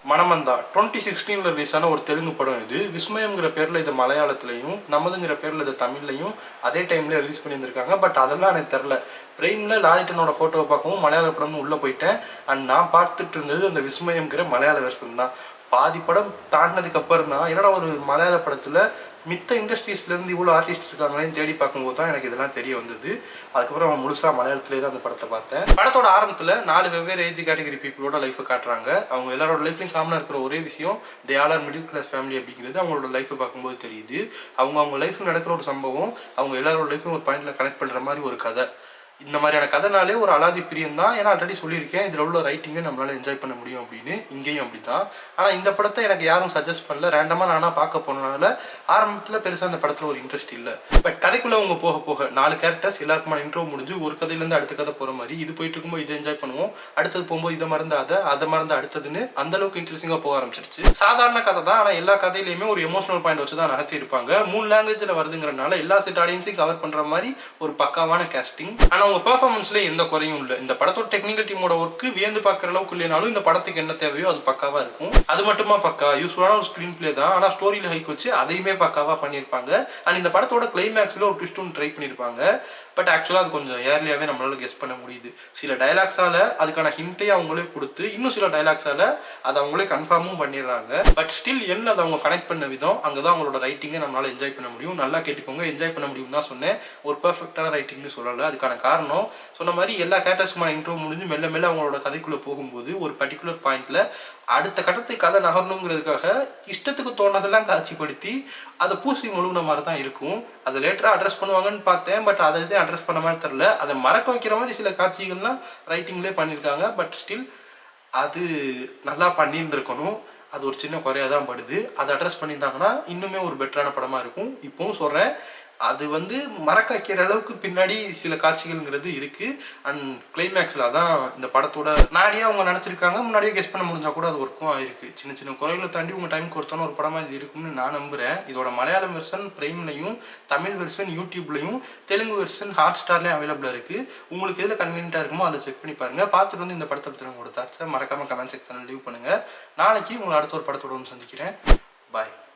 மனமந்தா twenty சிக்ஸ்டீனில் release ஆன ஒரு தெலுங்கு படம் இது விஸ்மயம்ங்கிற பேரில் இது மலையாளத்துலையும் நமதுங்கிற பேரில் இது தமிழ்லையும் அதே டைமில் ரிலீஸ் பண்ணியிருந்திருக்காங்க பட் அதெல்லாம் எனக்கு தெரில பிரெயினில் லாலிட்டனோட ஃபோட்டோவை பார்க்கவும் மலையாள படம்னு உள்ளே போயிட்டேன் அண்ட் நான் பார்த்துட்டு இருந்தது அந்த விஸ்மயம்ங்கிற மலையாள வெர்ஷன் தான் பாதி படம் தாண்டினதுக்கு அப்புறம் தான் என்னடா ஒரு மலையாள படத்தில் மித்த இண்டஸ்ட்ரீஸ்லேருந்து இவ்வளோ ஆர்டிஸ்ட் இருக்காங்களேன்னு தேடி பார்க்கும்போது தான் எனக்கு இதெல்லாம் தெரிய வந்தது அதுக்கப்புறம் அவன் முழுசாக மலையாளத்திலே தான் அந்த படத்தை பார்த்தேன் படத்தோட ஆரம்பத்தில் நாலு வெவ்வேறு ஏஜ் கேட்டகரி பீப்புளோட லைஃப்பை காட்டுறாங்க அவங்க எல்லாரோட லைஃப்லையும் காமனாக இருக்கிற ஒரே விஷயம் they all are middle class family அப்படிங்கிறது அவங்களோட லைஃப்பை பார்க்கும்போது தெரியுது அவங்க அவங்க லைஃப்பில் நடக்கிற ஒரு சம்பவம் அவங்க எல்லாரோட லைஃப்பையும் ஒரு பாயிண்டில் கனெக்ட் பண்ணுற மாதிரி ஒரு கதை இந்த மாதிரியான கதைனாலே ஒரு அலாதி பிரியம் தான் ஏன்னா ஆல்ரெடி சொல்லியிருக்கேன் இதில் உள்ள ரைட்டிங்கை நம்மளால என்ஜாய் பண்ண முடியும் அப்படின்னு இங்கேயும் அப்படி தான் ஆனால் இந்த படத்தை எனக்கு யாரும் சஜஸ்ட் பண்ணல ரேண்டமாக நானாக பார்க்க போனனால ஆரம்பத்தில் பெருசாக அந்த படத்தில் ஒரு இன்ட்ரெஸ்ட் இல்லை பட் கதைக்குள்ளே அவங்க போக போக நாலு கேரக்டர்ஸ் எல்லாருக்குமான இன்ட்ரோ முடிஞ்சு ஒரு கதையிலேருந்து அடுத்த கதை போகிற மாதிரி இது போயிட்டு இருக்கும்போது இதை என்ஜாய் பண்ணுவோம் அடுத்தது போகும்போது இதை மறந்து அதை அதை மறந்து அடுத்ததுன்னு அந்த அளவுக்கு இன்ட்ரெஸ்டிங்காக போக ஆரம்பிச்சிருச்சு சாதாரண கதை தான் ஆனால் எல்லா கதையிலையுமே ஒரு எமோஷனல் பாயிண்ட் வச்சு தான் நகர்த்தி இருப்பாங்க மூணு லாங்குவேஜில் வருதுங்கிறனால எல்லா செட் ஆடியன்ஸையும் கவர் பண்ணுற மாதிரி ஒரு பக்காவான கேஸ்டிங் ஆனால் அவங்க பெர்ஃபார்மன்ஸ்ல எந்த குறையும் இல்லை இந்த படத்தோட டெக்னிக்கல் டீமோட ஒர்க்கு வியந்து பார்க்குற அளவுக்கு இல்லைனாலும் இந்த படத்துக்கு என்ன தேவையோ அது பக்காவாக இருக்கும் அது மட்டுமா பக்கா யூஸ்ஃபுல்லான ஒரு ஸ்க்ரீன் பிளே தான் ஆனால் ஸ்டோரியில் ஹைக் வச்சு அதையுமே பக்காவாக பண்ணியிருப்பாங்க அண்ட் இந்த படத்தோட கிளைமேக்ஸில் ஒரு ட்விஸ்ட் ஒன்று ட்ரை பண்ணியிருப்பாங்க பட் ஆக்சுவலாக அது கொஞ்சம் ஏர்லியாகவே நம்மளால கெஸ் பண்ண முடியுது சில டைலாக்ஸால அதுக்கான ஹிண்ட்டையும் அவங்களே கொடுத்து இன்னும் சில டைலாக்ஸால அதை அவங்களே கன்ஃபார்மும் பண்ணிடுறாங்க பட் ஸ்டில் என்ன அதை அவங்க கனெக்ட் பண்ண விதம் அங்கே தான் அவங்களோட ரைட்டிங்கை நம்மளால என்ஜாய் பண்ண முடியும் நல்லா கேட்டுக்கோங்க என்ஜாய் பண்ண முடியும் தான் சொன்னேன் ஒரு பெர்ஃபெக்டான ரைட்டிங்னு சொல்லலை அதுக்கான காரணம் சொன்ன மாதிரி எல்லா கேரக்டர்ஸுமான இன்ட்ரோ முடிஞ்சு மெல்ல மெல்ல அவங்களோட கதைக்குள்ளே போகும்போது ஒரு பர்டிகுலர் பாயிண்ட்ல அடுத்த கட்டத்துக்கு கதை நகரணுங்கிறதுக்காக இஷ்டத்துக்கு தோணதெல்லாம் காட்சிப்படுத்தி அதை பூசி முழுகின மாதிரி தான் இருக்கும் அதை லேட்டராக அட்ரஸ் பண்ணுவாங்கன்னு பார்த்தேன் பட் அதை இதே அட்ரஸ் பண்ண மாதிரி தெரில அதை மறக்க வைக்கிற மாதிரி சில காட்சிகள்லாம் ரைட்டிங்லேயே பண்ணியிருக்காங்க பட் ஸ்டில் அது நல்லா பண்ணியிருந்திருக்கணும் அது ஒரு சின்ன குறையாக தான் படுது அதை அட்ரஸ் பண்ணியிருந்தாங்கன்னா இன்னுமே ஒரு பெட்டரான படமாக இருக்கும் இப்போவும் சொல்கிறேன் அது வந்து மறக்க வைக்கிற அளவுக்கு பின்னாடி சில காட்சிகள்ங்கிறது இருக்கு அண்ட் கிளைமேக்ஸில் அதான் இந்த படத்தோட நாடியே அவங்க நினச்சிருக்காங்க முன்னாடியே கெஸ் பண்ண முடிஞ்சா கூட அது ஒர்க்கும் ஆயிருக்கு சின்ன சின்ன குறைகளை தாண்டி உங்கள் டைம் கொடுத்தோன்னு ஒரு படமாக இது இருக்கும்னு நான் நம்புகிறேன் இதோட மலையாளம் வெர்ஷன் பிரைம்லையும் தமிழ் வெர்ஷன் யூடியூப்லையும் தெலுங்கு வெர்ஷன் ஹாட் ஸ்டார்லேயும் அவைலபிளாக இருக்குது உங்களுக்கு எதில் கன்வீனியண்ட்டாக இருக்குமோ அதை செக் பண்ணி பாருங்கள் பார்த்துட்டு வந்து இந்த படத்தை பற்றி உங்களோட தாட்ஸை மறக்காமல் கமெண்ட் செக்ஷனில் லீவ் பண்ணுங்கள் நாளைக்கு உங்களை அடுத்த ஒரு படத்தோட வந்து சந்திக்கிறேன் பாய்